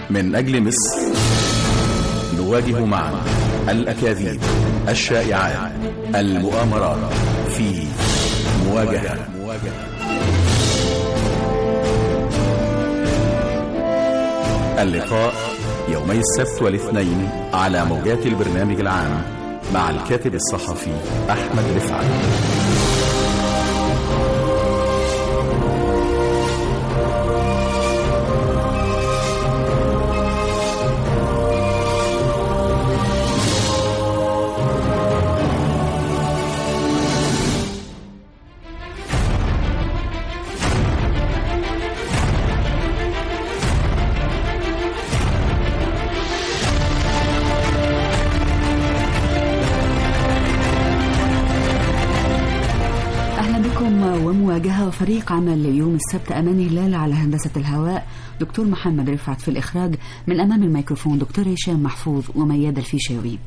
من أجل مصر نواجه معا الأكاذيب الشائعات المؤامرات في مواجهة اللقاء يومي السبت والاثنين على موجات البرنامج العام مع الكاتب الصحفي أحمد رفعت أهلا بكم ومواجهة فريق عمل يوم السبت أمان هلال على هندسة الهواء دكتور محمد رفعت في الإخراج من أمام الميكروفون دكتور هشام محفوظ وميادة الفيشاوي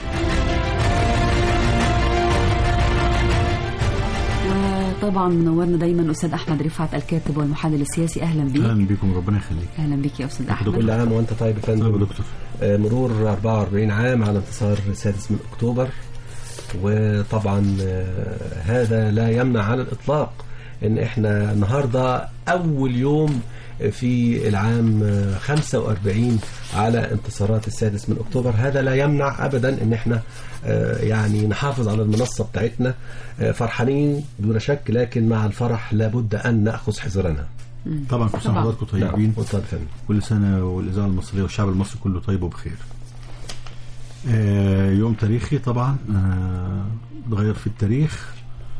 طبعا منورنا دايما أستاذ أحمد رفعت الكاتب والمحلل السياسي أهلا بيك اهلا بكم ربنا يخليك أهلا بيك يا أستاذ كل أحمد عام وانت طيب يا طيب فندم يا دكتور آه، مرور 44 عام على انتصار السادس من اكتوبر وطبعا آه، هذا لا يمنع على الاطلاق ان احنا النهارده اول يوم في العام آه، 45 على انتصارات السادس من اكتوبر هذا لا يمنع ابدا ان احنا آه، يعني نحافظ على المنصه بتاعتنا آه، فرحانين دون شك لكن مع الفرح لابد ان ناخذ حذرنا طبعا كل سنه طبعا. وحضراتكم طيبين نعم اتفضل يا فندم كل سنه والاذاعه المصريه والشعب المصري كله طيب وبخير آه، يوم تاريخي طبعا آه، اتغير في التاريخ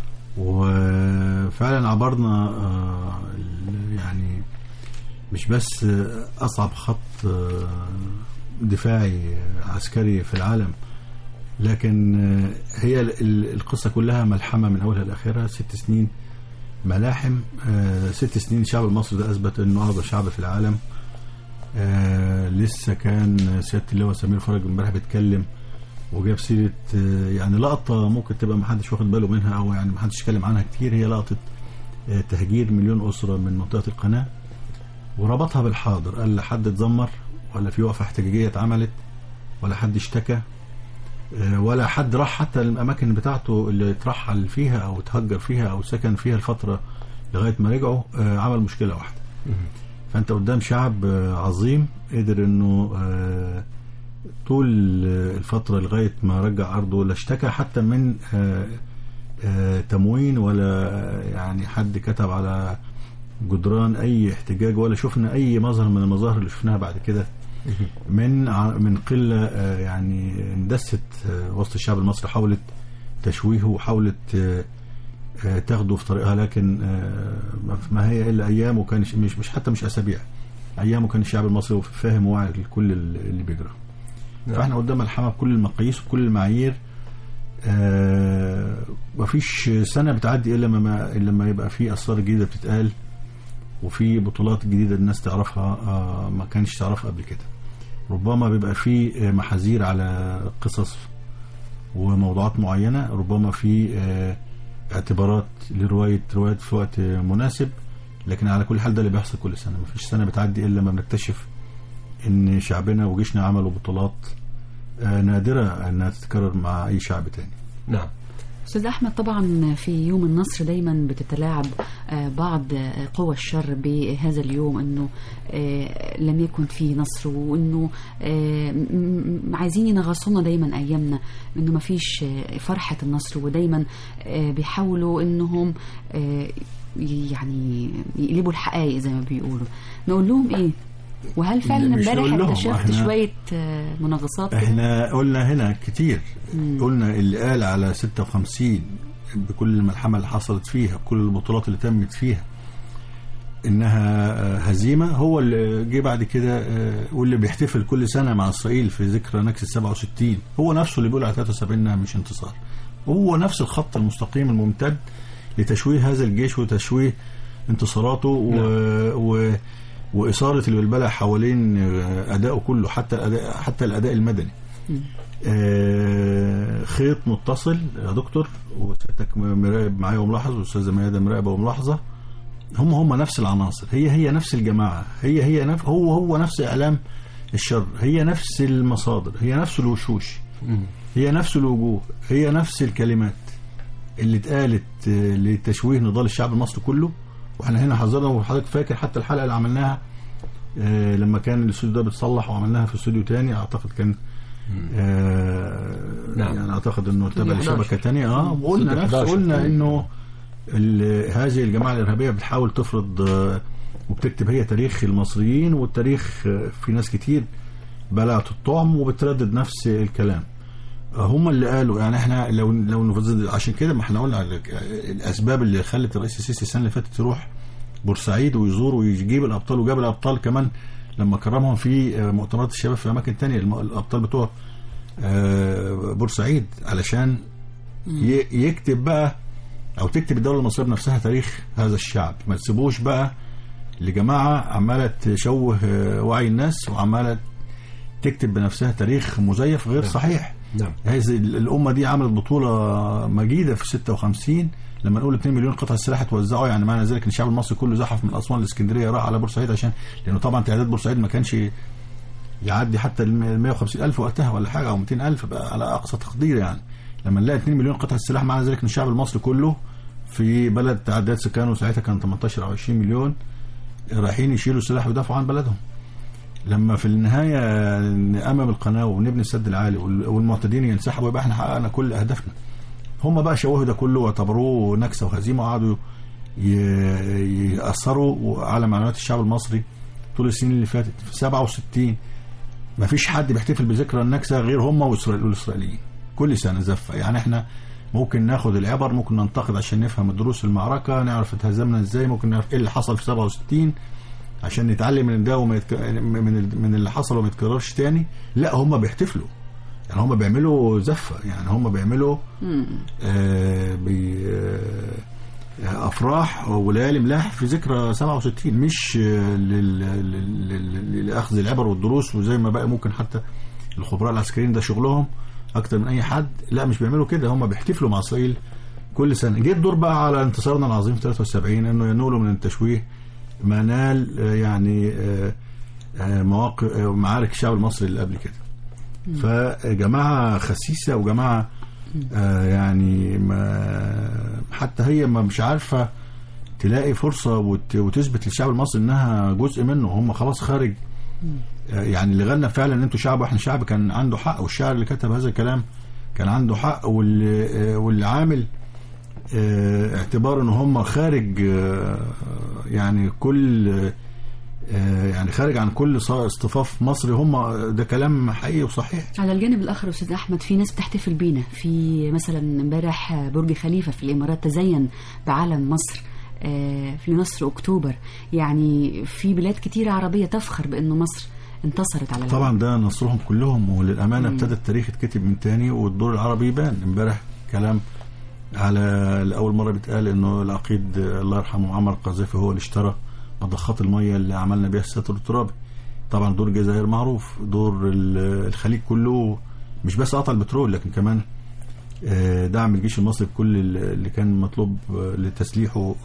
وفعلا عبرنا آه، ال- يعني مش بس آه، اصعب خط آه، دفاعي عسكري في العالم لكن آه، هي ال- ال- القصه كلها ملحمه من اولها لاخرها ست سنين ملاحم آه، ست سنين الشعب المصري ده اثبت انه اعظم شعب في العالم آه لسه كان سياده اللواء سمير فرج امبارح بيتكلم وجاب سيره آه يعني لقطه ممكن تبقى ما حدش واخد باله منها او يعني ما حدش اتكلم عنها كتير هي لقطه آه تهجير مليون اسره من منطقه القناه وربطها بالحاضر قال لا حد اتذمر ولا في وقفه احتجاجيه اتعملت ولا حد اشتكى آه، ولا حد راح حتى الاماكن بتاعته اللي اترحل فيها او اتهجر فيها او سكن فيها الفتره لغايه ما رجعوا آه، عمل مشكله واحده فانت قدام شعب آه، عظيم قدر انه آه، طول آه، الفتره لغايه ما رجع ارضه لا اشتكى حتى من آه، آه، تموين ولا آه، يعني حد كتب على جدران اي احتجاج ولا شفنا اي مظهر من المظاهر اللي شفناها بعد كده من ع- من قله آه، يعني اندست آه، وسط الشعب المصري حاولت تشويهه وحاولت آه، آه، تاخده في طريقها لكن آه، ما- ما هي الا ايام وكان مش مش حتى مش اسابيع ايام وكان الشعب المصري فاهم وواعي لكل اللي بيجرى نعم. فاحنا قدام ملحمه بكل المقاييس وكل المعايير آه مفيش سنه بتعدي الا لما الا لما يبقى في اسرار جديده بتتقال وفي بطولات جديده الناس تعرفها آه ما كانش تعرفها قبل كده ربما بيبقى في آه، محاذير على قصص وموضوعات معينه ربما في آه اعتبارات لروايه روايات في وقت آه، مناسب لكن على كل حال ده اللي بيحصل كل سنه مفيش سنه بتعدي الا لما بنكتشف ان شعبنا وجيشنا عملوا بطولات آه، نادره انها تتكرر مع اي شعب تاني نعم أستاذ أحمد طبعا في يوم النصر دايما بتتلاعب آه، بعض آه، قوى الشر بهذا اليوم أنه آه، لم يكن في نصر وأنه آه، م- م- عايزين ينغصونا دايما أيامنا أنه ما فيش آه، فرحة النصر ودايما آه، بيحاولوا أنهم آه، يعني يقلبوا الحقائق زي ما بيقولوا نقول لهم إيه وهل فعلا مش امبارح نقول لهم، اكتشفت إحنا- شوية آه، منغصات كده؟ احنا قلنا هنا كتير قلنا اللي قال على 56 بكل الملحمه اللي حصلت فيها كل البطولات اللي تمت فيها انها آه، هزيمه هو اللي جه بعد كده آه، واللي بيحتفل كل سنه مع اسرائيل في ذكرى نكسه 67 هو نفسه اللي بيقول على 73 انها مش انتصار هو نفس الخط المستقيم الممتد لتشويه هذا الجيش وتشويه انتصاراته و... و... واثاره البلبله حوالين آه، ادائه كله حتى الاداء حتى الاداء المدني آه، خيط متصل يا دكتور وسيادتك مراقب معايا وملاحظ والاستاذه ميادة مراقبه وملاحظه هم هم نفس العناصر هي هي نفس الجماعه هي هي نفس هو هو نفس اعلام الشر هي نفس المصادر هي نفس الوشوش هي نفس الوجوه هي نفس الكلمات اللي اتقالت آه، لتشويه نضال الشعب المصري كله واحنا هنا حذرنا وحضرتك فاكر حتى الحلقه اللي عملناها آه، لما كان الاستوديو ده بيتصلح وعملناها في استوديو تاني اعتقد كان آه نعم. يعني اعتقد انه تبع استوديو لشبكه 11. تانية اه وقلنا استوديو نفس 11. قلنا انه ال- هذه الجماعه الارهابيه بتحاول تفرض آه، وبتكتب هي تاريخ المصريين والتاريخ آه، في ناس كتير بلعت الطعم وبتردد نفس الكلام آه، هم اللي قالوا يعني احنا لو لو نفضل عشان كده ما احنا قلنا على ال- الاسباب اللي خلت الرئيس السيسي السنه اللي فاتت يروح بورسعيد ويزور ويجيب الابطال وجاب الابطال كمان لما كرمهم في آه، مؤتمرات الشباب في اماكن تانية الم- الابطال بتوع آه، بورسعيد علشان ي- يكتب بقى او تكتب الدوله المصريه بنفسها تاريخ هذا الشعب ما تسيبوش بقى لجماعه عماله تشوه آه، وعي الناس وعماله تكتب بنفسها تاريخ مزيف غير صحيح نعم هذه ال- الامه دي عملت بطوله مجيده في 56 لما نقول 2 مليون قطعه سلاح اتوزعوا يعني معنى ذلك ان الشعب المصري كله زحف من اسوان لاسكندريه راح على بورسعيد عشان لانه طبعا تعداد بورسعيد ما كانش يعدي حتى ال 150 الف وقتها ولا حاجه او 200 الف بقى على اقصى تقدير يعني لما نلاقي 2 مليون قطعه سلاح معنى ذلك ان الشعب المصري كله في بلد تعداد سكانه ساعتها كان 18 او 20 مليون رايحين يشيلوا سلاح ويدافعوا عن بلدهم لما في النهايه نأمم القناه ونبني السد العالي وال- والمعتدين ينسحبوا يبقى احنا حققنا كل اهدافنا هم بقى شوهوا ده كله واعتبروه نكسه وهزيمه وقعدوا ي- يأثروا على معنويات الشعب المصري طول السنين اللي فاتت في 67 ما فيش حد بيحتفل بذكرى النكسه غير هم وإسرائيل والاسرائيليين كل سنه زفه يعني احنا ممكن ناخد العبر ممكن ننتقد عشان نفهم دروس المعركه نعرف اتهزمنا ازاي ممكن نعرف ايه اللي حصل في 67 عشان نتعلم من ده وما يتك... من ال- من اللي حصل وما يتكررش تاني لا هم بيحتفلوا يعني هم بيعملوا زفه يعني هم بيعملوا آه بي آه افراح وليالي ملاح في ذكرى 67 مش آه، لل- لل- لل- لاخذ العبر والدروس وزي ما بقى ممكن حتى الخبراء العسكريين ده شغلهم اكتر من اي حد لا مش بيعملوا كده هم بيحتفلوا مع اسرائيل كل سنه جه الدور بقى على انتصارنا العظيم في 73 انه ينولوا من التشويه ما نال آه، يعني آه، آه، مواقف آه، معارك الشعب المصري اللي قبل كده فجماعه خسيسه وجماعه آه، يعني ما حتى هي ما مش عارفه تلاقي فرصه وت- وتثبت للشعب المصري انها جزء منه هم خلاص خارج آه، يعني اللي غنى فعلا ان انتوا شعب واحنا شعب كان عنده حق والشاعر اللي كتب هذا الكلام كان عنده حق واللي آه، واللي عامل آه، اعتبار ان هم خارج آه، يعني كل آه، يعني خارج عن كل ص- اصطفاف مصري هم ده كلام حقيقي وصحيح على الجانب الاخر استاذ احمد في ناس بتحتفل بينا في مثلا امبارح برج خليفه في الامارات تزين بعلم مصر آه، في نصر اكتوبر يعني في بلاد كتيره عربيه تفخر بانه مصر انتصرت على العالم. طبعا ده نصرهم كلهم وللامانه ابتدى التاريخ يتكتب من تاني والدور العربي يبان امبارح كلام على لاول مره بيتقال انه العقيد الله يرحمه معمر القذافي هو اللي اشترى مضخات الميه اللي عملنا بيها الستر الترابي طبعا دور الجزائر معروف دور ال- الخليج كله مش بس قطع البترول لكن كمان آه، دعم الجيش المصري بكل ال- اللي كان مطلوب آه، لتسليحه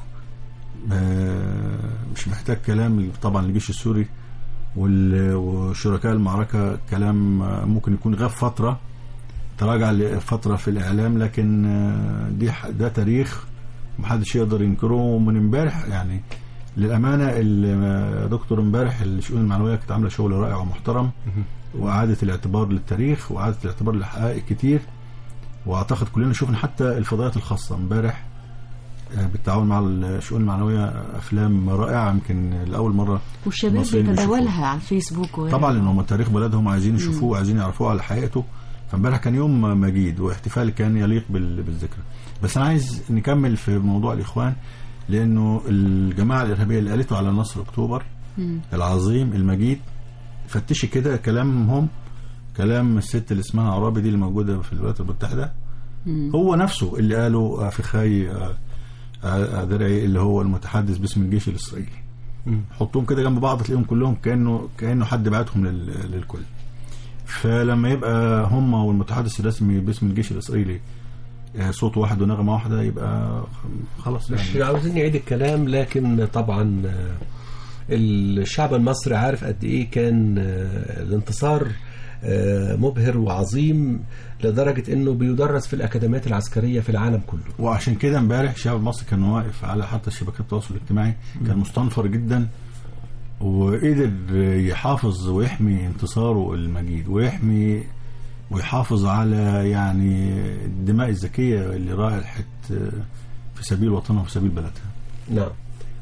آه، مش محتاج كلام طبعا الجيش السوري وال- وشركاء المعركة كلام آه، ممكن يكون غاب فترة تراجع لفترة في الإعلام لكن آه، دي ح- ده تاريخ محدش يقدر ينكره من امبارح يعني للأمانة ال- دكتور امبارح الشؤون المعنوية كانت عاملة شغل رائع ومحترم وإعادة الاعتبار للتاريخ وإعادة الاعتبار لحقائق كتير وأعتقد كلنا شفنا حتى الفضائيات الخاصة امبارح آه، بالتعاون مع الشؤون المعنوية أفلام رائعة يمكن لأول مرة والشباب المصريين بيشوفوها. بيتداولها على الفيسبوك و... طبعا لان هم تاريخ بلدهم عايزين يشوفوه وعايزين يعرفوه على حقيقته فامبارح كان يوم مجيد واحتفال كان يليق بال- بالذكرى بس انا عايز نكمل في موضوع الاخوان لانه الجماعه الارهابيه اللي قالته على نصر اكتوبر مم. العظيم المجيد فتشي كده كلامهم كلام الست اللي اسمها عرابي دي اللي موجوده في الولايات المتحده مم. هو نفسه اللي قاله في خاي آه، آه، درعي اللي هو المتحدث باسم الجيش الاسرائيلي حطهم كده جنب بعض تلاقيهم كلهم كانه كانه حد بعتهم لل- للكل فلما يبقى هم والمتحدث الرسمي باسم الجيش الاسرائيلي آه، صوت واحد ونغمه واحده يبقى خلاص مش يعني عاوزين نعيد الكلام لكن طبعا آه، الشعب المصري عارف قد ايه كان آه، الانتصار آه، مبهر وعظيم لدرجة انه بيدرس في الاكاديميات العسكرية في العالم كله وعشان كده امبارح الشعب المصري كان واقف على حتى شبكات التواصل الاجتماعي كان مستنفر جدا وقدر يحافظ ويحمي انتصاره المجيد ويحمي ويحافظ على يعني الدماء الذكية اللي راحت في سبيل وطنها وفي سبيل بلدها نعم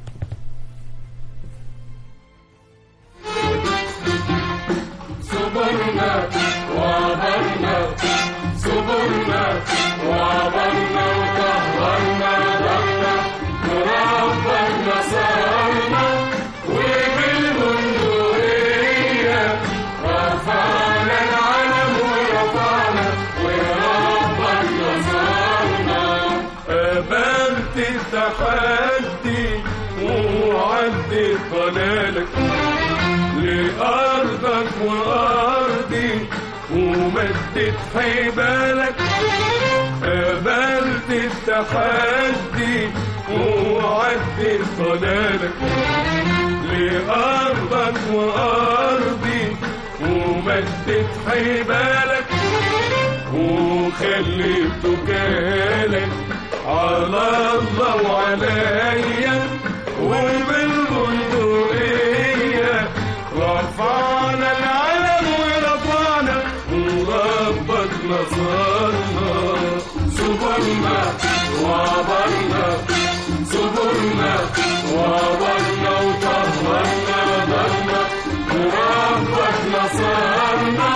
صبرنا وعبرنا صبرنا وعبرنا وطهرنا ضلنا وربنا صارنا وبالبندقية رفعنا العلم ورفعنا وربنا صارنا قابلت التحدي وعدت ضلالك لأرضك وأرضي ومدت حبالك قابلت التحدي وعدت ضلالك لأرضك وأرضي ومدت حبالك وخليت توكالك على الله وعليا وبالبندقية رفعنا العلم ورفعنا وربك نصرنا صبرنا وعبرنا صبرنا وعبرنا وطهرنا ضلنا وربك نصرنا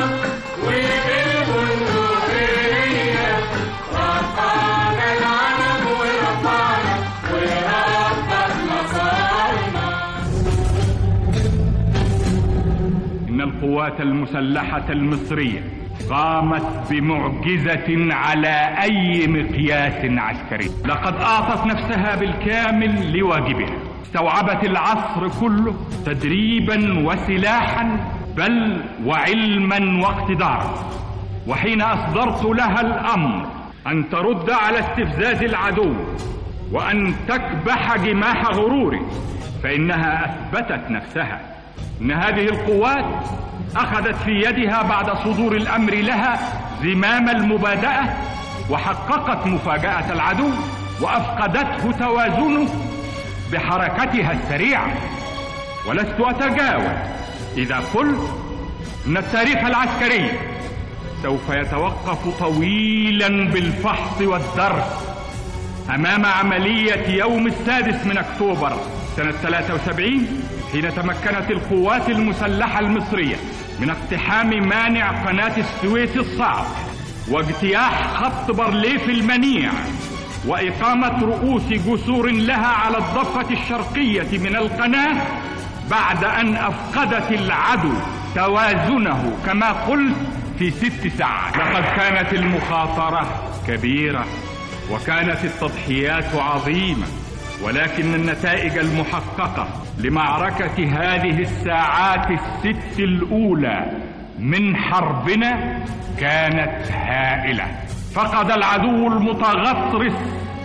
وبالبندقية رفعنا العلم ورفعنا وربك نصرنا إن القوات المسلحة المصرية قامت بمعجزة على أي مقياس عسكري لقد أعطت نفسها بالكامل لواجبها استوعبت العصر كله تدريبا وسلاحا بل وعلما واقتدارا وحين أصدرت لها الأمر أن ترد على استفزاز العدو وأن تكبح جماح غروره فإنها أثبتت نفسها إن هذه القوات أخذت في يدها بعد صدور الأمر لها زمام المبادئة وحققت مفاجأة العدو وأفقدته توازنه بحركتها السريعة ولست أتجاوز إذا قلت إن التاريخ العسكري سوف يتوقف طويلا بالفحص والدرس أمام عملية يوم السادس من أكتوبر سنة 73 حين تمكنت القوات المسلحة المصرية من اقتحام مانع قناة السويس الصعب واجتياح خط برليف المنيع وإقامة رؤوس جسور لها على الضفة الشرقية من القناة بعد أن أفقدت العدو توازنه كما قلت في ست ساعات لقد كانت المخاطرة كبيرة وكانت التضحيات عظيمة ولكن النتائج المحققة لمعركة هذه الساعات الست الأولى من حربنا كانت هائلة فقد العدو المتغطرس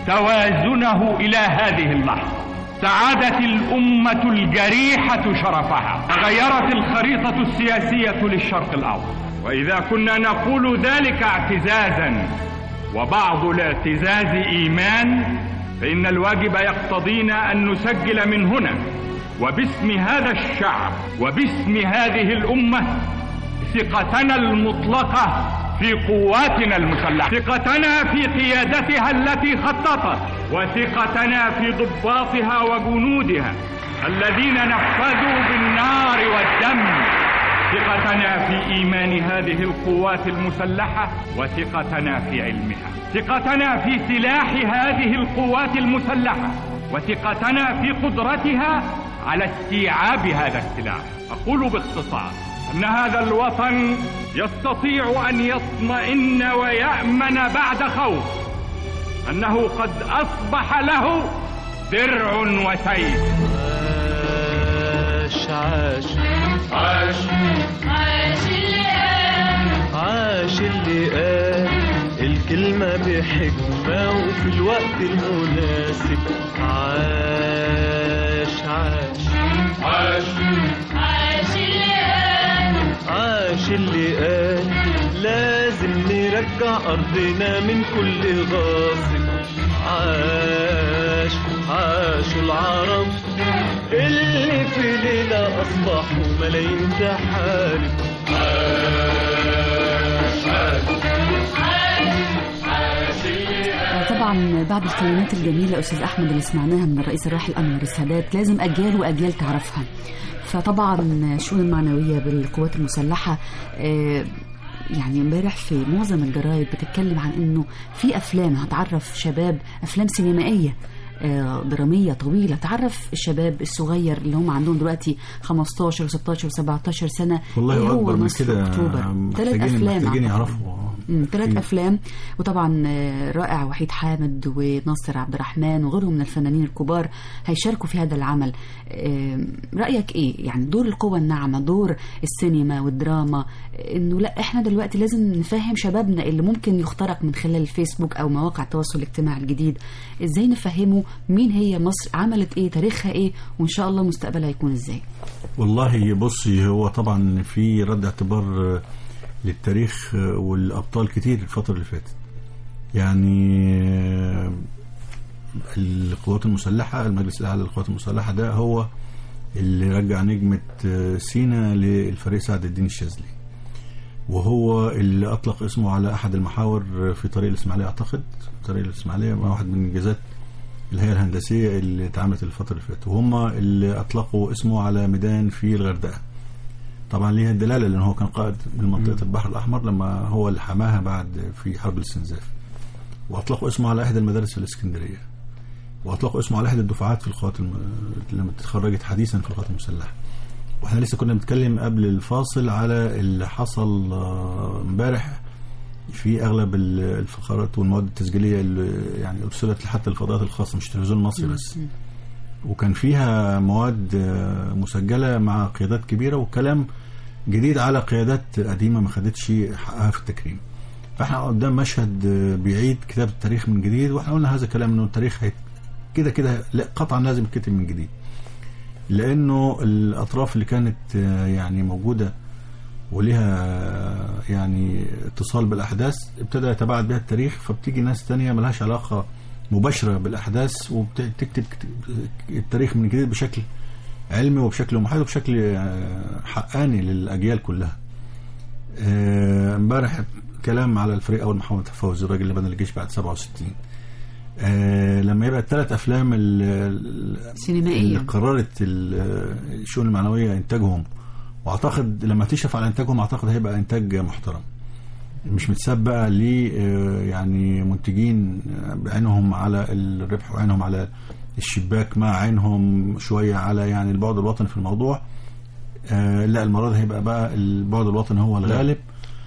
توازنه إلى هذه اللحظة سعادت الأمة الجريحة شرفها تغيرت الخريطة السياسية للشرق الأوسط وإذا كنا نقول ذلك اعتزازا وبعض الاعتزاز إيمان فإن الواجب يقتضينا أن نسجل من هنا وباسم هذا الشعب وباسم هذه الأمة ثقتنا المطلقة في قواتنا المسلحة ثقتنا في قيادتها التي خططت وثقتنا في ضباطها وجنودها الذين نفذوا بالنار والدم ثقتنا في إيمان هذه القوات المسلحة وثقتنا في علمها ثقتنا في سلاح هذه القوات المسلحة وثقتنا في قدرتها على استيعاب هذا السلاح أقول باختصار أن هذا الوطن يستطيع أن يطمئن ويأمن بعد خوف أنه قد أصبح له درع وسيف عاش عاش عاش عاش اللي قال الكلمة بحكمة وفي الوقت المناسب عاش عاش عاش ونرجع أرضنا من كل غاصب عاش عاشوا العرب اللي في ليلة أصبحوا ملايين تحارب عاش عاش طبعا بعد الكلمات الجميلة أستاذ أحمد اللي سمعناها من الرئيس الراحل أنور السادات لازم أجيال وأجيال تعرفها فطبعا الشؤون المعنوية بالقوات المسلحة آه، يعني امبارح في معظم الجرايد بتتكلم عن انه في افلام هتعرف شباب افلام سينمائيه آه، دراميه طويله تعرف الشباب الصغير اللي هم عندهم دلوقتي 15 و16 و17 سنه والله إيه هو اكبر من مصر كده اكتوبر ثلاث محتاجين افلام محتاجين أعتقد. يعرفوا ثلاث في- افلام وطبعا آه، رائع وحيد حامد وناصر عبد الرحمن وغيرهم من الفنانين الكبار هيشاركوا في هذا العمل آه، رايك ايه يعني دور القوى الناعمه دور السينما والدراما آه، انه لا احنا دلوقتي لازم نفهم شبابنا اللي ممكن يخترق من خلال الفيسبوك او مواقع التواصل الاجتماعي الجديد ازاي نفهمه مين هي مصر عملت ايه تاريخها ايه وان شاء الله مستقبلها يكون ازاي والله بصي هو طبعا في رد اعتبار آه، للتاريخ آه، والابطال كتير الفتره اللي فاتت يعني آه، القوات المسلحه المجلس الاعلى للقوات المسلحه ده هو اللي رجع نجمه آه، سينا للفريق سعد الدين الشاذلي وهو اللي اطلق اسمه على احد المحاور في طريق الاسماعيليه اعتقد طريق الاسماعيليه واحد من انجازات الهيئه الهندسيه اللي اتعملت الفتره اللي فاتت وهم اللي اطلقوا اسمه على ميدان في الغردقه طبعا ليها الدلاله لان هو كان قائد من منطقه البحر الاحمر لما هو اللي حماها بعد في حرب الاستنزاف واطلقوا اسمه على احدى المدارس في الاسكندريه واطلقوا اسمه على احدى الدفعات في القوات الم... لما اتخرجت حديثا في القوات المسلحه واحنا لسه كنا بنتكلم قبل الفاصل على اللي حصل آه، امبارح في اغلب ال- الفقرات والمواد التسجيليه اللي يعني ارسلت حتى الفضاءات الخاصه مش التلفزيون المصري بس وكان فيها مواد آه، مسجله مع قيادات كبيره والكلام جديد على قيادات قديمه ما خدتش حقها في التكريم فاحنا قدام مشهد آه، بيعيد كتاب التاريخ من جديد واحنا قلنا هذا الكلام انه التاريخ هيت- كده كده لا قطعا لازم يتكتب من جديد لانه الاطراف اللي كانت آه، يعني موجوده ولها آه، يعني اتصال بالاحداث ابتدى يتباعد بها التاريخ فبتيجي ناس تانية ملهاش علاقه مباشره بالاحداث وبتكتب التاريخ من جديد بشكل علمي وبشكل محايد وبشكل آه، حقاني للاجيال كلها. آه، امبارح كلام على الفريق اول محمد فوزي الراجل اللي بنى الجيش بعد 67 آه، لما يبقى الثلاث افلام ال- ال- سينمائية. اللي قررت ال- الشؤون المعنويه انتاجهم واعتقد لما تشرف على انتاجهم اعتقد هيبقى انتاج محترم مش متساب بقى ل آه، يعني منتجين آه، بعينهم على الربح وعينهم على الشباك مع عينهم شويه على يعني البعد الوطني في الموضوع آه، لا المره دي هيبقى بقى البعد الوطني هو الغالب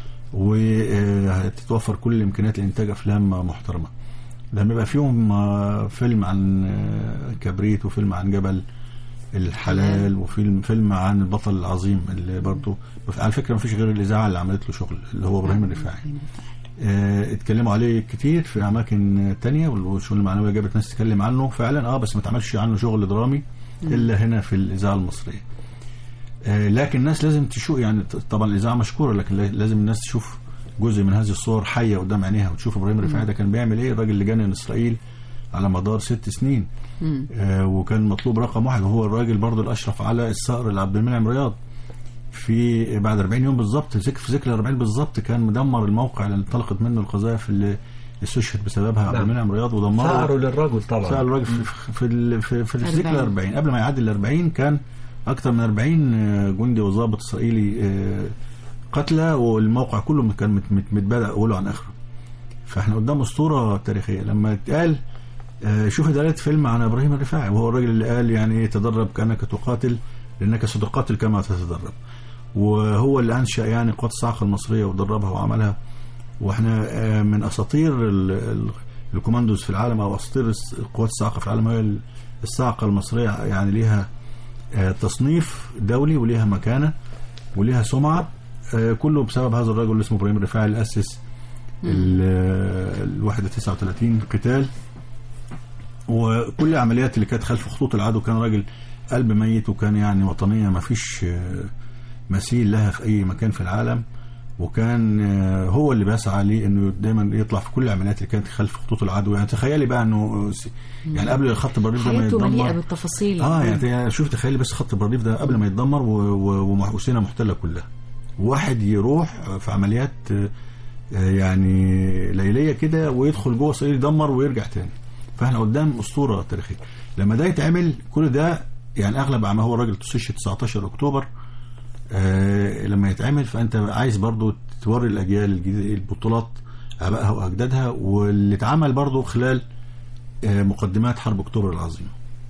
وهتتوفر كل الامكانيات لانتاج افلام محترمه لما يبقى فيهم آه، فيلم عن آه، كبريت وفيلم عن جبل الحلال وفيلم فيلم عن البطل العظيم اللي برضه على فكره ما فيش غير الاذاعه اللي عملت له شغل اللي هو ابراهيم الرفاعي آه، اتكلموا عليه كتير في اماكن تانية والشؤون المعنويه جابت ناس تتكلم عنه فعلا اه بس ما اتعملش عنه شغل درامي الا هنا في الاذاعه المصريه آه، لكن الناس لازم تشوف يعني ط- طبعا الاذاعه مشكوره لكن لا- لازم الناس تشوف جزء من هذه الصور حيه قدام عينيها وتشوف ابراهيم الرفاعي ده كان بيعمل ايه الراجل اللي جنن اسرائيل على مدار ست سنين آه وكان مطلوب رقم واحد وهو الراجل برضه الاشرف على الصقر لعبد المنعم رياض في بعد 40 يوم بالظبط ذكر في ذكر 40 بالظبط كان مدمر الموقع اللي انطلقت منه القذائف اللي استشهد بسببها عبد نعم. المنعم رياض ودمره ثأروا للرجل طبعا سأل الراجل في في ال- في, في الذكر 40. 40 قبل ما يعدي ال 40 كان اكثر من 40 جندي وضابط اسرائيلي آه، قتلى والموقع كله كان مت- مت- متبادئ اوله عن اخره فاحنا قدام اسطوره تاريخيه لما اتقال آه، شوف دلالة فيلم عن ابراهيم الرفاعي وهو الراجل اللي قال يعني ايه تدرب كانك تقاتل لانك ستقاتل كما تتدرب وهو اللي انشا يعني قوات الصاعقه المصريه ودربها وعملها واحنا آه، من اساطير ال- ال- الكوماندوز في العالم او اساطير الس- قوات الصاعقه في العالم هي ال- الصاعقه المصريه يعني ليها آه، تصنيف دولي وليها مكانه وليها سمعه آه، كله بسبب هذا الرجل اللي اسمه ابراهيم الرفاعي اللي اسس ال- الوحده 39 قتال وكل العمليات اللي كانت خلف خطوط العدو كان راجل قلب ميت وكان يعني وطنيه ما فيش آه، مثيل لها في اي مكان في العالم وكان آه، هو اللي بيسعى ليه انه دايما يطلع في كل العمليات اللي كانت خلف خطوط العدو يعني تخيلي بقى انه س- يعني قبل خط البرليف ده ما حياته مليئة يتدمر بالتفاصيل اه يعني شوف تخيلي بس خط البرليف ده قبل ما يتدمر و- و- ومح- وسينا محتله كلها واحد يروح في عمليات آه، آه، يعني ليليه كده ويدخل جوه اسرائيل يدمر ويرجع تاني فاحنا قدام اسطوره تاريخيه لما ده يتعمل كل ده يعني اغلب ما هو الراجل تستشهد 19 اكتوبر آه لما يتعمل فانت عايز برضو توري الاجيال الجديده البطولات ابائها واجدادها واللي اتعمل برضو خلال آه مقدمات حرب اكتوبر العظيمه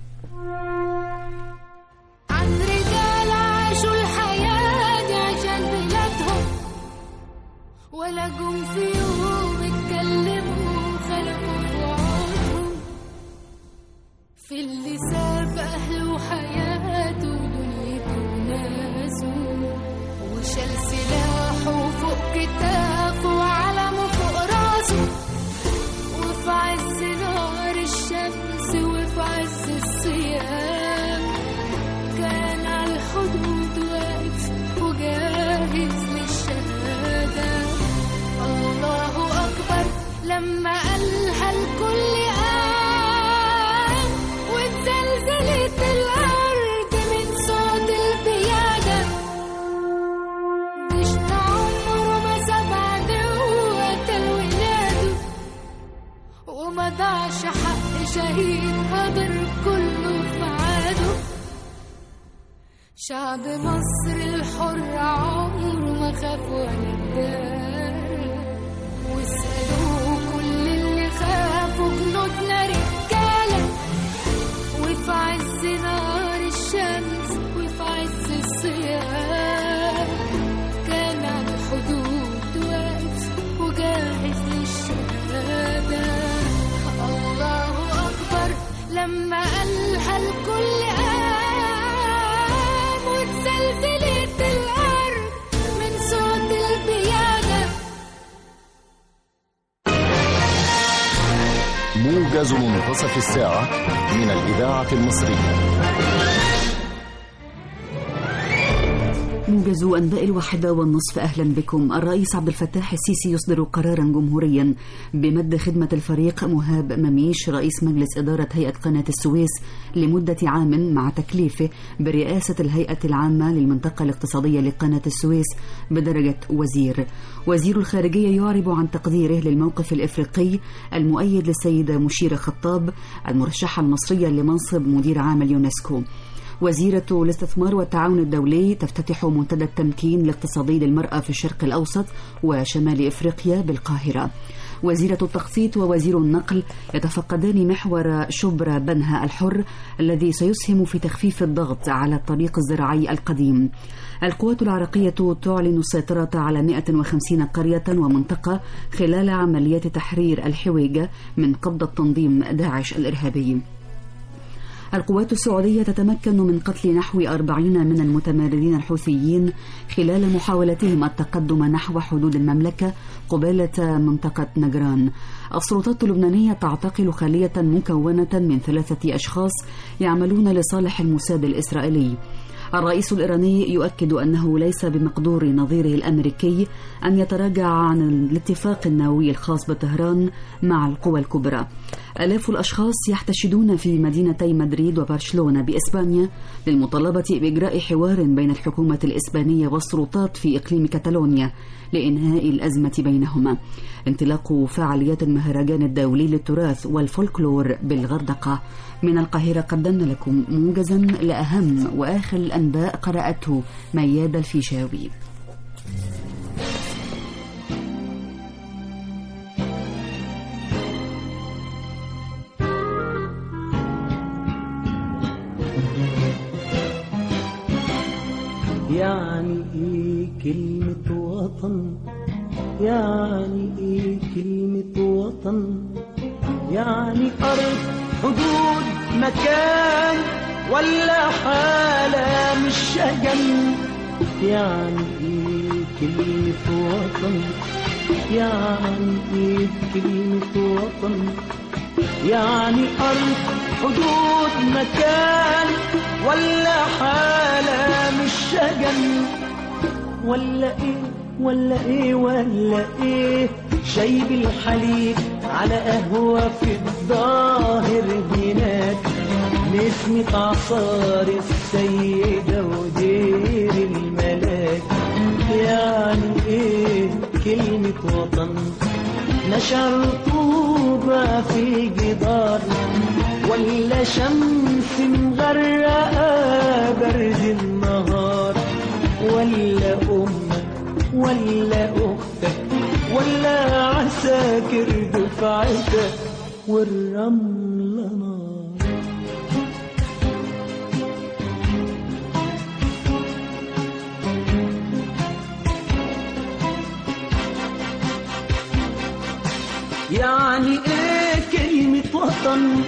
عن رجال عاشوا الحياة دي عشان بلادهم ولا جم في يوم اتكلموا خلفوا في وعودهم في اللي ساب أهله وحياته ودنيته وناسه وشال سلاحه فوق كتافه وعلمه فوق راسه وفي عز نار الشمس وفي عز الصيام كان على الحدود واقف وجاهز للشهادة الله أكبر لما قالها الكل قام واتزلزلت الأرض من صوت البيادة مش عمره ما ساب عدو قتل ولاده وما ضاعش حق شهيد هدر كله في عاده شعب مصر الحر عمره ما خاف ولا ادار واسألوا كل اللي خافوا جنودنا رجالة وفي عز نار الشمس وفي عز الصيام كان على الحدود واقف وجاهز للشهادة الله أكبر لما قالها الكل قام واتزلزلت الأرض من صوت البيادة موجز منتصف الساعة من الإذاعة المصرية موجز أنباء الواحدة والنصف أهلا بكم الرئيس عبد الفتاح السيسي يصدر قرارا جمهوريا بمد خدمة الفريق مهاب مميش رئيس مجلس إدارة هيئة قناة السويس لمدة عام مع تكليفه برئاسة الهيئة العامة للمنطقة الاقتصادية لقناة السويس بدرجة وزير وزير الخارجية يعرب عن تقديره للموقف الإفريقي المؤيد للسيدة مشيرة خطاب المرشحة المصرية لمنصب مدير عام اليونسكو وزيرة الاستثمار والتعاون الدولي تفتتح منتدى التمكين الاقتصادي للمرأة في الشرق الأوسط وشمال إفريقيا بالقاهرة وزيرة التخطيط ووزير النقل يتفقدان محور شبرا بنها الحر الذي سيسهم في تخفيف الضغط على الطريق الزراعي القديم القوات العراقية تعلن السيطرة على 150 قرية ومنطقة خلال عمليات تحرير الحويجة من قبضة تنظيم داعش الإرهابي القوات السعودية تتمكن من قتل نحو أربعين من المتمردين الحوثيين خلال محاولتهم التقدم نحو حدود المملكة قبالة منطقة نجران السلطات اللبنانية تعتقل خلية مكونة من ثلاثة أشخاص يعملون لصالح الموساد الإسرائيلي الرئيس الإيراني يؤكد أنه ليس بمقدور نظيره الأمريكي أن يتراجع عن الاتفاق النووي الخاص بطهران مع القوى الكبرى آلاف الأشخاص يحتشدون في مدينتي مدريد وبرشلونة بإسبانيا للمطالبة بإجراء حوار بين الحكومة الإسبانية والسلطات في إقليم كتالونيا لإنهاء الأزمة بينهما انطلاق فعاليات المهرجان الدولي للتراث والفولكلور بالغردقة من القاهرة قدمنا لكم موجزا لأهم وآخر الأنباء قرأته مياد الفيشاوي يعني ايه كلمة وطن يعني ايه كلمة وطن يعني أرض حدود مكان ولا حالة مش شجن يعني ايه كلمة وطن يعني ايه كلمة وطن يعني أرض حدود مكان ولا حالة مش شجن ولا ايه ولا ايه ولا ايه شاي بالحليب على قهوة في الظاهر هناك نسمة عصار السيدة ودير الملاك يعني ايه كلمة وطن نشر طوبة في الجدار ولا شمس مغرقة برد النهار ولا أمك ولا أختك ولا عساكر دفعتك والرملة نار يعني ايه كلمة وطن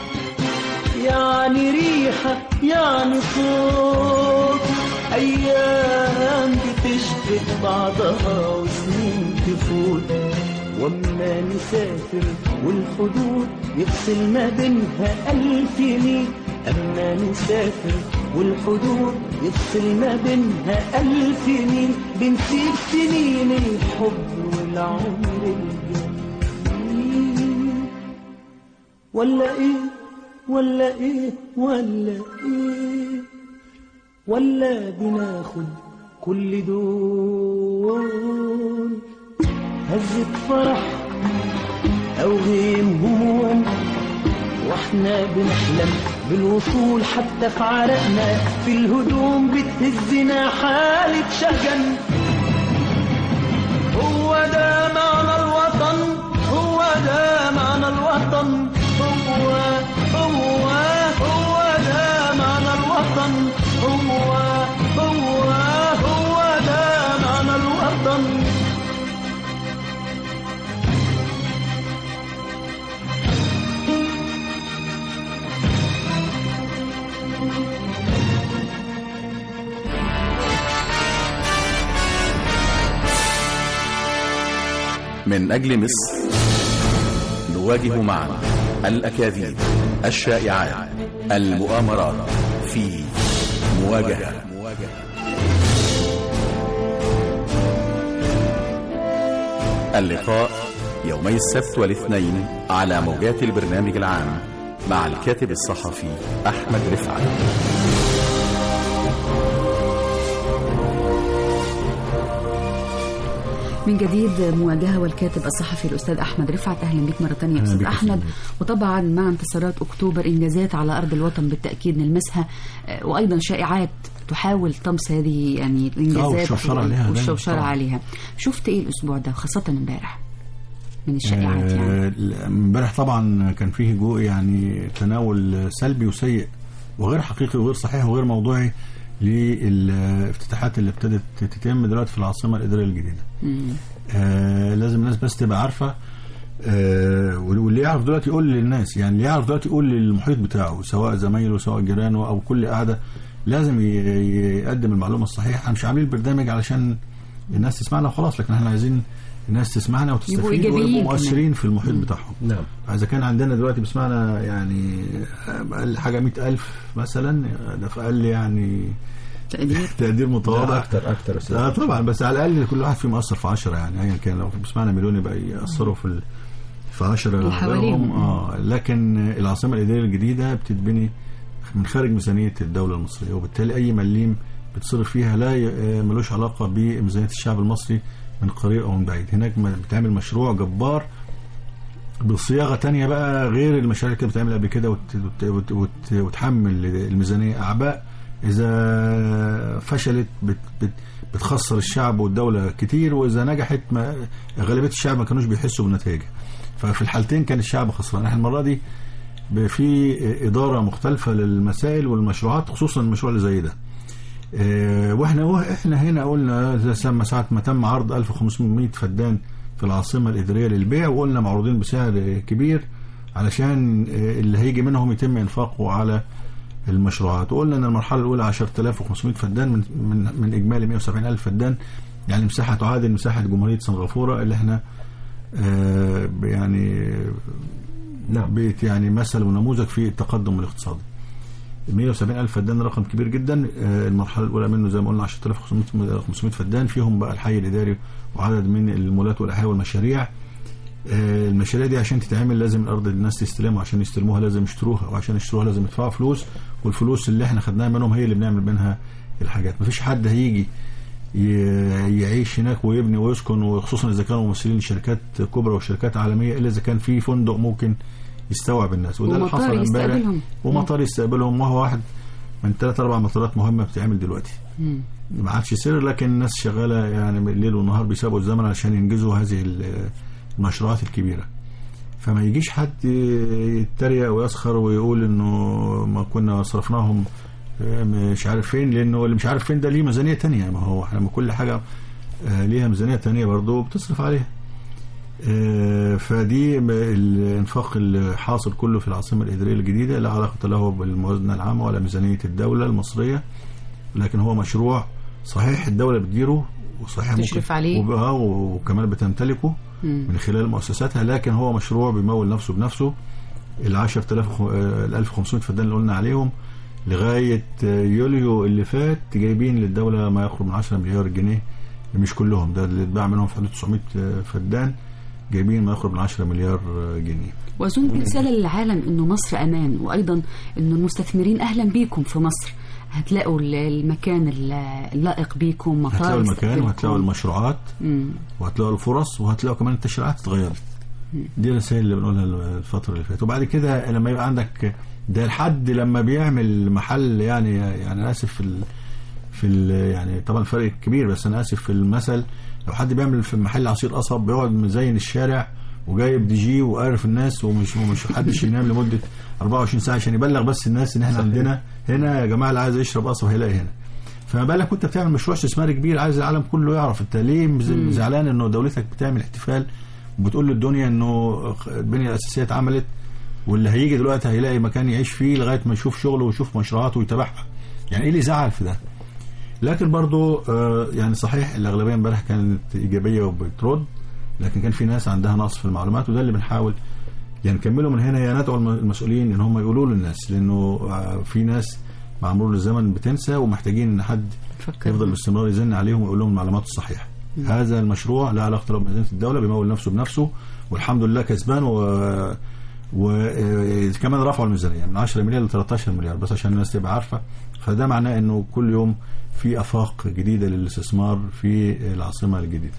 يعني ريحة يعني صوت أيام بتشبه بعضها وسنين تفوت وأما نسافر والحدود يفصل ما بينها ألف ميل أما نسافر والحدود يفصل ما بينها ألف ميل بنسيب سنين الحب والعمر الجميل ولا ايه ولا ايه ولا ايه ولا بناخد كل دول هزة فرح او غيم هموم واحنا بنحلم بالوصول حتى في عرقنا في الهدوم بتهزنا حالة شجن هو ده معنى الوطن هو ده معنى الوطن هو هو هو ده معنى الوطن هو هو هو ده معنى الوطن من أجل مصر نواجه معا الأكاذيب الشائعات المؤامرات في مواجهة اللقاء يومي السبت والاثنين على موجات البرنامج العام مع الكاتب الصحفي أحمد رفعت من جديد مواجهة والكاتب الصحفي الأستاذ أحمد رفعت أهلا بك مرة ثانية يا أهلا أستاذ بك يا أحمد أستاذ. وطبعا مع انتصارات أكتوبر إنجازات على أرض الوطن بالتأكيد نلمسها آه، وأيضا شائعات تحاول طمس هذه يعني الإنجازات والشوشرة عليها دايما والشوشرة طبعا. عليها شفت إيه الأسبوع ده خاصة امبارح من الشائعات يعني آه، امبارح طبعا كان فيه جو يعني تناول سلبي وسيء وغير حقيقي وغير صحيح وغير موضوعي للافتتاحات اللي ابتدت تتم دلوقتي في العاصمه الاداريه الجديده. مم. آه لازم الناس بس تبقى عارفه آه واللي يعرف دلوقتي يقول للناس يعني اللي يعرف دلوقتي يقول للمحيط بتاعه سواء زمايله سواء جيرانه او كل قاعده لازم ي- يقدم المعلومه الصحيحه احنا مش عاملين البرنامج علشان الناس تسمعنا وخلاص لكن احنا عايزين الناس تسمعنا وتستفيد إيجابيين ويبقوا كمان. مؤثرين في المحيط بتاعهم نعم إذا كان عندنا دلوقتي بيسمعنا يعني أقل حاجة مئة ألف مثلا ده في أقل يعني تقدير تقدير لا متواضع اكتر اكتر يا أستاذ. اه طبعا بس على الأقل كل واحد فيهم أثر في عشرة يعني أيا كان لو بيسمعنا مليون يبقى يأثروا في ال... في عشرة وحواليهم. غيرهم. اه لكن العاصمة الإدارية الجديدة بتتبني من خارج ميزانية الدولة المصرية وبالتالي أي مليم بتصرف فيها لا ي- آه، ملوش علاقة بميزانية الشعب المصري من قريب أو من بعيد هناك ما بتعمل مشروع جبار بصياغه تانية بقى غير المشاريع اللي كانت بتتعمل قبل كده وت- وت- وت- وت- وتحمل الميزانيه اعباء اذا فشلت بت بت بتخسر الشعب والدوله كتير واذا نجحت ما غالبيه الشعب ما كانوش بيحسوا بالنتائج ففي الحالتين كان الشعب خسران احنا المره دي ب- في اداره مختلفه للمسائل والمشروعات خصوصا المشروع اللي زي ده آه، واحنا احنا هنا قلنا زي سما ساعه ما تم عرض 1500 فدان في العاصمه الاداريه للبيع وقلنا معروضين بسعر كبير علشان آه، اللي هيجي منهم يتم انفاقه على المشروعات وقلنا ان المرحله الاولى 10500 فدان من من, من اجمالي 170 الف فدان يعني مساحه تعادل مساحه جمهوريه سنغافوره اللي احنا آه، يعني نعم بيت يعني مثل ونموذج في التقدم الاقتصادي 170 ألف فدان رقم كبير جدا آه، المرحلة الأولى منه زي ما قلنا 10500 500 فدان فيهم بقى الحي الإداري وعدد من المولات والأحياء والمشاريع آه، المشاريع دي عشان تتعمل لازم الأرض الناس تستلمها وعشان يستلموها لازم يشتروها وعشان يشتروها لازم يدفعوا فلوس والفلوس اللي احنا خدناها منهم هي اللي بنعمل منها الحاجات مفيش حد هيجي ي- يعيش هناك ويبني ويسكن وخصوصا اذا كانوا ممثلين لشركات كبرى وشركات عالميه الا اذا كان في فندق ممكن يستوعب الناس وده اللي ومطار حصل امبارح يستقبلهم. ومطار يستقبلهم وهو واحد من ثلاث اربع مطارات مهمه بتتعمل دلوقتي مم. ما عادش سر لكن الناس شغاله يعني الليل والنهار بيسابقوا الزمن عشان ينجزوا هذه ال- المشروعات الكبيره فما يجيش حد يتريق ويسخر ويقول انه ما كنا صرفناهم مش عارف فين لانه اللي مش عارف فين ده ليه ميزانيه تانية ما هو احنا ما كل حاجه آه، ليها ميزانيه تانية برضه بتصرف عليها آه، فدي م- الانفاق اللي حاصل كله في العاصمه الاداريه الجديده لا علاقه له بالموازنه العامه ولا ميزانيه الدوله المصريه لكن هو مشروع صحيح الدوله بتديره وصحيح تشرف عليه. وب- آه، وكمان بتمتلكه مم. من خلال مؤسساتها لكن هو مشروع بيمول نفسه بنفسه ال 10000 ال 1500 فدان اللي قلنا عليهم لغايه آه، يوليو اللي فات جايبين للدوله ما يقرب من 10 مليار جنيه مش كلهم ده اللي اتباع منهم في حدود 900 فدان جايبين ما يقرب من 10 مليار آه، جنيه واظن دي رساله للعالم انه مصر امان وايضا انه المستثمرين اهلا بيكم في مصر هتلاقوا ال- المكان ال- اللائق بيكم مطار هتلاقوا المكان يستقبلكم. وهتلاقوا المشروعات مم. وهتلاقوا الفرص وهتلاقوا كمان التشريعات اتغيرت دي الرسائل اللي بنقولها الفترة اللي فاتت وبعد كده لما يبقى عندك ده لحد لما بيعمل محل يعني يعني انا اسف في ال في ال يعني طبعا فرق كبير بس انا اسف في المثل لو حد بيعمل في محل عصير قصب بيقعد مزين الشارع وجايب دي جي وقارف الناس ومش ومش حدش ينام لمده 24 ساعه عشان يبلغ بس الناس ان احنا عندنا هنا يا جماعه اللي عايز يشرب قصب هيلاقي هنا فما بالك وانت بتعمل مشروع استثماري كبير عايز العالم كله يعرف انت ليه مز- زعلان انه دولتك بتعمل احتفال وبتقول للدنيا انه البنيه الاساسيه اتعملت واللي هيجي دلوقتي هيلاقي مكان يعيش فيه لغايه ما يشوف شغله ويشوف مشروعاته ويتابعها يعني ايه اللي يزعل في ده لكن برضو آه، يعني صحيح الاغلبيه امبارح كانت ايجابيه وبترد لكن كان في ناس عندها نقص في المعلومات وده اللي بنحاول يعني نكمله من هنا يا ندعو الم- المسؤولين ان هم يقولوا للناس لانه آه، في ناس مع مرور الزمن بتنسى ومحتاجين ان حد فكرنا. يفضل باستمرار يزن عليهم ويقول لهم المعلومات الصحيحه هذا المشروع لا علاقه له بميزانيه الدوله بيمول نفسه بنفسه والحمد لله كسبان و وكمان رفعوا الميزانيه من 10 مليار ل 13 مليار بس عشان الناس تبقى عارفه فده معناه انه كل يوم في افاق جديده للاستثمار في العاصمه الجديده.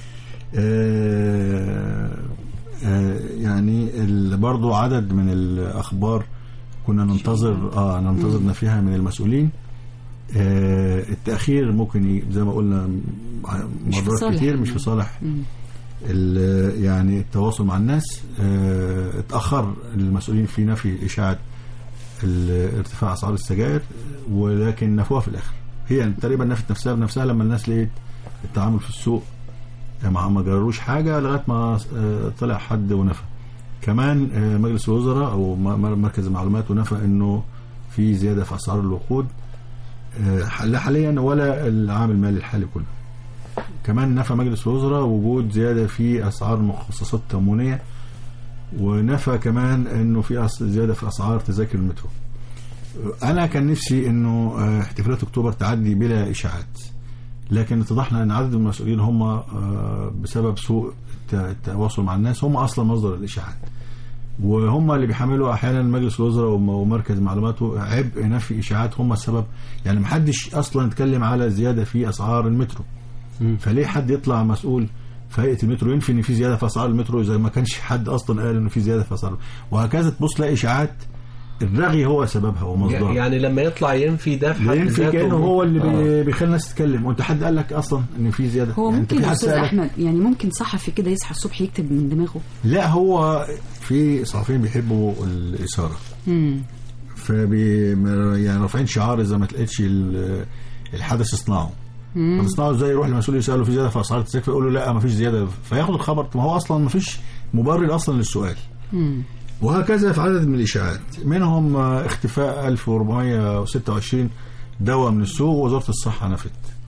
آه، آه، يعني ال- برضو عدد من الاخبار كنا ننتظر اه ننتظرنا فيها من المسؤولين آه، التاخير ممكن ي- زي ما قلنا مش في مرات صالح. كتير مش في صالح مم. ال- يعني التواصل مع الناس آه، اتأخر المسؤولين في نفي إشاعة ال- ارتفاع أسعار السجائر ولكن نفوها في الآخر هي تقريبا نفت نفسها بنفسها لما الناس لقيت التعامل في السوق ما ما جرروش حاجة لغاية ما آه، طلع حد ونفى كمان آه، مجلس الوزراء أو م- م- مركز المعلومات ونفى إنه في زيادة في أسعار الوقود آه، لا حاليا ولا العام المالي الحالي كله كمان نفى مجلس الوزراء وجود زيادة في أسعار المخصصات التموينية ونفى كمان أنه في أس- زيادة في أسعار تذاكر المترو أنا كان نفسي أنه آه، احتفالات أكتوبر تعدي بلا إشاعات لكن اتضح لنا أن عدد من المسؤولين هم آه، بسبب سوء الت- التواصل مع الناس هم أصلا مصدر الإشاعات وهم اللي بيحملوا احيانا مجلس الوزراء وم- ومركز معلوماته عبء نفي اشاعات هم السبب يعني محدش اصلا اتكلم على زياده في اسعار المترو فليه حد يطلع مسؤول في هيئه المترو ينفي ان في زياده في اسعار المترو اذا ما كانش حد اصلا قال انه في زياده في اسعار وهكذا تبص تلاقي اشاعات الرغي هو سببها ومصدرها يعني لما يطلع ينفي ده في حد ينفي ذاته كانه هو اللي آه. بي- بيخلي الناس تتكلم وانت حد قال لك اصلا ان في زياده هو يعني أنت ممكن في يا حد استاذ سألك؟ احمد يعني ممكن صحفي كده يصحى الصبح يكتب من دماغه لا هو في صحفيين بيحبوا الاثاره مم. فبي يعني رافعين شعار اذا ما تلاقيتش ال- الحدث اصنعه طب اصنعه ازاي يروح للمسؤول يساله في زياده في اسعار التذاكر يقول له لا ما فيش زياده فياخد الخبر ما هو اصلا ما فيش مبرر اصلا للسؤال مم. وهكذا في عدد من الاشاعات منهم آه، اختفاء 1426 دواء من السوق ووزاره الصحه نفت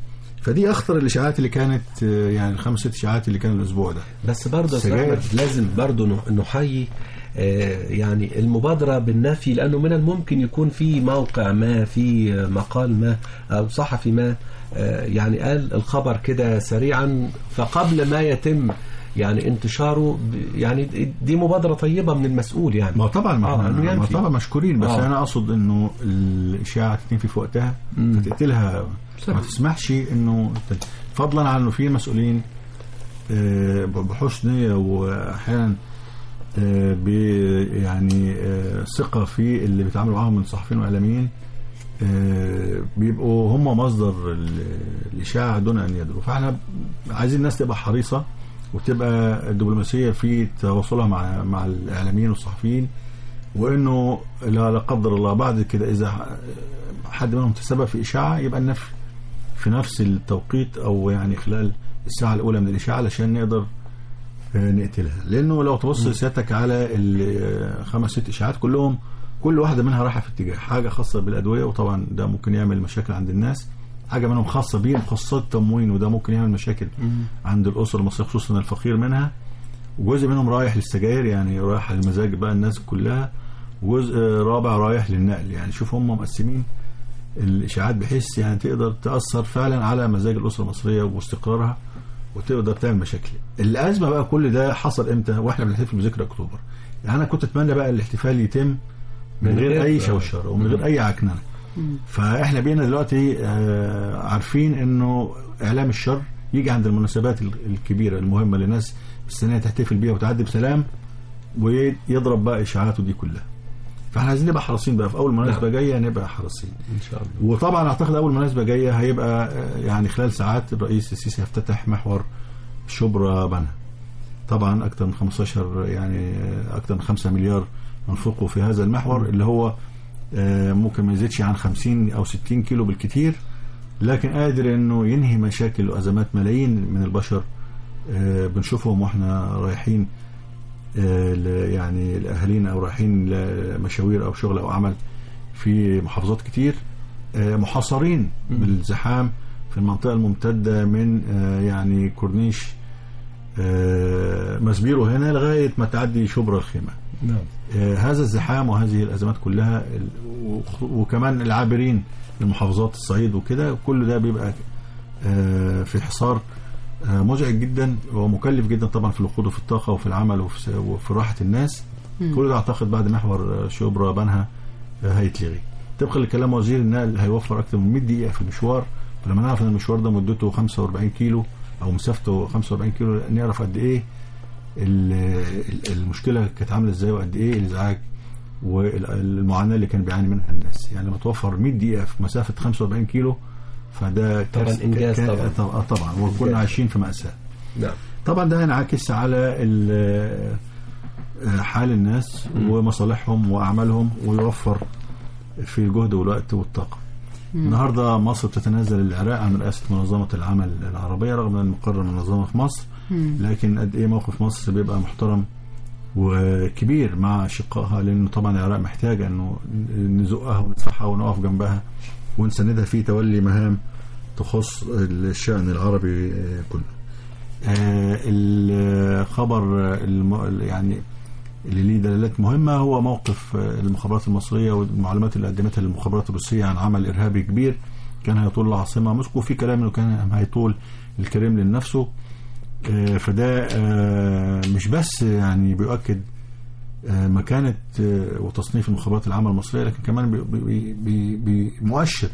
فدي اخطر الاشاعات اللي كانت آه، يعني الخمس ست اشاعات اللي كان الاسبوع ده بس برضه يا سجاير. أحمد لازم برضه نح- نحيي آه، يعني المبادرة بالنفي لأنه من الممكن يكون في موقع ما في مقال ما أو صحفي ما آه، يعني قال الخبر كده سريعا فقبل ما يتم يعني انتشاره ب- يعني دي مبادرة طيبة من المسؤول يعني ما هو طبعا ما آه، احنا إنه ما ينفي. طبعا مشكورين بس آه. انا اقصد انه الاشاعه تتنفي في وقتها فتقتلها ما تسمحش انه ت- فضلا عن انه في مسؤولين آه، بحسن نيه واحيانا آه، ب يعني آه، ثقه في اللي بيتعاملوا معاهم من صحفيين واعلاميين آه، بيبقوا هم مصدر ال- الاشاعه دون ان يدروا فاحنا عايزين الناس تبقى حريصه وتبقى الدبلوماسيه في تواصلها مع مع الاعلاميين والصحفيين وانه لا لا قدر الله بعد كده اذا حد منهم تسبب في اشاعه يبقى النفي في نفس التوقيت او يعني خلال الساعه الاولى من الاشاعه علشان نقدر آه، نقتلها لانه لو تبص سيادتك على الخمس ست اشاعات كلهم كل واحده منها رايحه في اتجاه حاجه خاصه بالادويه وطبعا ده ممكن يعمل مشاكل عند الناس حاجه منهم خاصه بمخصصات التموين وده ممكن يعمل مشاكل عند الاسر المصريه خصوصا الفقير منها وجزء منهم رايح للسجاير يعني رايح للمزاج بقى الناس كلها وجزء رابع رايح للنقل يعني شوف هم مقسمين الاشاعات بحيث يعني تقدر تاثر فعلا على مزاج الاسره المصريه واستقرارها وتقدر تعمل مشاكل الازمه بقى كل ده حصل امتى واحنا بنحتفل بذكرى اكتوبر يعني انا كنت اتمنى بقى الاحتفال يتم من من غير غير- اي شوشره ومن غير اي عكننه فاحنا بقينا دلوقتي آه، عارفين انه اعلام الشر يجي عند المناسبات ال- الكبيره المهمه للناس السنه تحتفل بيها وتعدي بسلام ويضرب بقى اشاعاته دي كلها فاحنا عايزين نبقى حريصين بقى في اول مناسبه جايه نبقى حريصين إن شاء الله وطبعا اعتقد اول مناسبه جايه هيبقى آه، يعني خلال ساعات الرئيس السيسي هيفتتح محور شبرا بنها طبعا اكثر من 15 يعني آه، اكثر من 5 مليار منفقوا في هذا المحور اللي هو آه، ممكن ما يزيدش عن 50 او 60 كيلو بالكثير لكن قادر انه ينهي مشاكل وازمات ملايين من البشر آه، بنشوفهم واحنا رايحين آه، ل- يعني لاهالينا او رايحين لمشاوير او شغل او عمل في محافظات كتير آه، محاصرين بالزحام في المنطقه الممتده من آه، يعني كورنيش آه، مسبيرو هنا لغايه ما تعدي شبرا الخيمه نعم آه، هذا الزحام وهذه الازمات كلها ال- وخ- وكمان العابرين لمحافظات الصعيد وكده كل ده بيبقى آه، في حصار آه، مزعج جدا ومكلف جدا طبعا في الوقود وفي الطاقه وفي العمل وفي س- وفي راحه الناس كل ده اعتقد بعد محور آه، شبرا بنها آه، هيتلغي طبقا لكلام وزير النقل هيوفر اكثر من 100 دقيقه في المشوار فلما نعرف ان المشوار ده مدته 45 كيلو او مسافته 45 كيلو نعرف قد ايه ال- ال- المشكله كانت عامله ازاي وقد ايه الازعاج والمعاناه اللي كان بيعاني منها الناس يعني لما توفر 100 دقيقه في مسافه 45 كيلو فده طبعاً كارثة- إنجاز كان- طبعاً. طبعا طبعا وكنا إنجاز. عايشين في ماساه نعم طبعا ده هينعكس على ال- حال الناس ومصالحهم واعمالهم ويوفر في الجهد والوقت والطاقه. النهارده مصر بتتنازل العراق عن رئاسه منظمه العمل العربيه رغم ان مقر المنظمه في مصر لكن قد ايه موقف مصر بيبقى محترم وكبير مع اشقائها لانه طبعا العراق محتاجه انه نزقها ونصحها ونقف جنبها ونساندها في تولي مهام تخص الشأن العربي آه، كله. آه، الخبر آه، الم- يعني اللي ليه دلالات مهمة هو موقف آه، المخابرات المصرية والمعلومات اللي قدمتها للمخابرات الروسية عن عمل إرهابي كبير كان هيطول العاصمة موسكو في كلام إنه كان هيطول الكريملين نفسه آه، فده آه، مش بس يعني بيؤكد آه، مكانة آه، وتصنيف المخابرات العامة المصرية لكن كمان بي- بي- بي- بي- مؤشر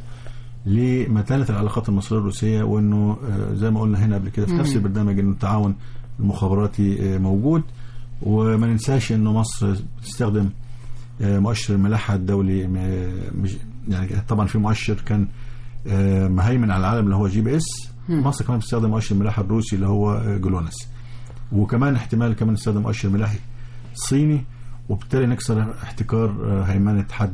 لمتانة العلاقات المصرية الروسية وانه آه، زي ما قلنا هنا قبل كده في نفس البرنامج انه التعاون المخابراتي آه، موجود وما ننساش انه مصر بتستخدم آه، مؤشر الملاحة الدولي م- مش يعني طبعا في مؤشر كان آه، مهيمن على العالم اللي هو جي بي اس مصر كمان بتستخدم مؤشر الملاحة الروسي اللي هو آه، جلونس وكمان احتمال كمان نستخدم مؤشر ملاحي صيني وبالتالي نكسر احتكار آه، هيمنة حد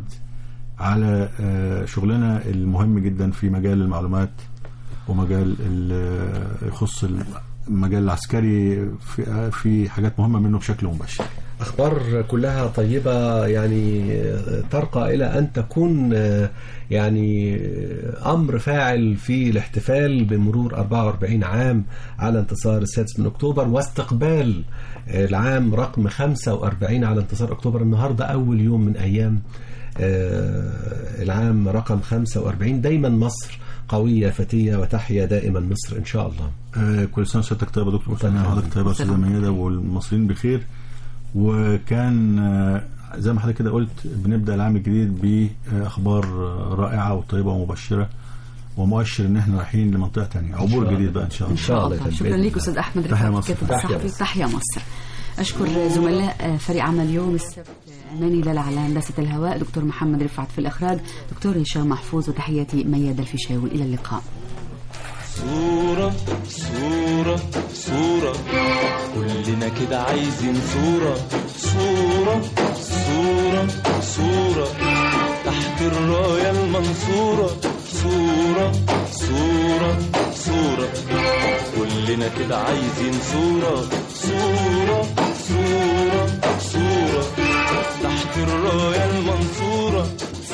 على آه، شغلنا المهم جدا في مجال المعلومات ومجال ال- يخص المجال العسكري في في حاجات مهمة منه بشكل مباشر أخبار كلها طيبة يعني ترقى إلى أن تكون يعني أمر فاعل في الاحتفال بمرور 44 عام على انتصار السادس من أكتوبر واستقبال العام رقم 45 على انتصار أكتوبر النهاردة أول يوم من أيام آه، العام رقم 45 دايما مصر قوية فتية وتحيا دائما مصر إن شاء الله آه، كل سنه وسيادتك طيبه يا دكتور وسنه وحضرتك طيبه يا استاذه ميادة والمصريين بخير وكان آه، زي ما حضرتك كده قلت بنبدا العام الجديد باخبار آه، رائعه وطيبه ومبشره ومؤشر ان احنا رايحين لمنطقه ثانيه عبور الله. جديد بقى ان شاء إن الله شاء الله شكرا بإذن لك الله. استاذ احمد تحيا رفعت مصر. كاتب تحيا الصحفي مصر. تحيا مصر اشكر زملاء فريق عمل يوم السبت اماني لالا على هندسه الهواء دكتور محمد رفعت في الاخراج دكتور هشام محفوظ وتحياتي ميادة الفيشاوي الى اللقاء صورة صورة صورة كلنا كده عايزين صورة صورة صورة صورة تحت الراية المنصورة صورة صورة صورة كلنا كده عايزين صورة صورة صورة صورة تحت الراية المنصورة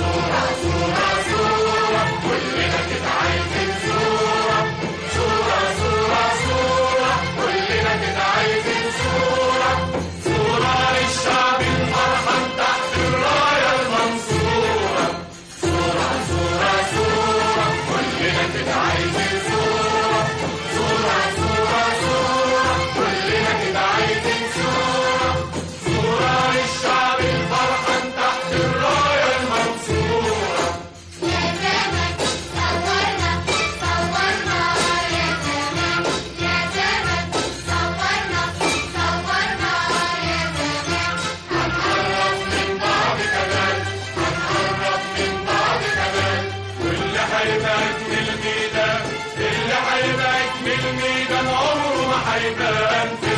واللي هيبعد من الميدان اللي هيبعد من الميدان عمره ما هيبان في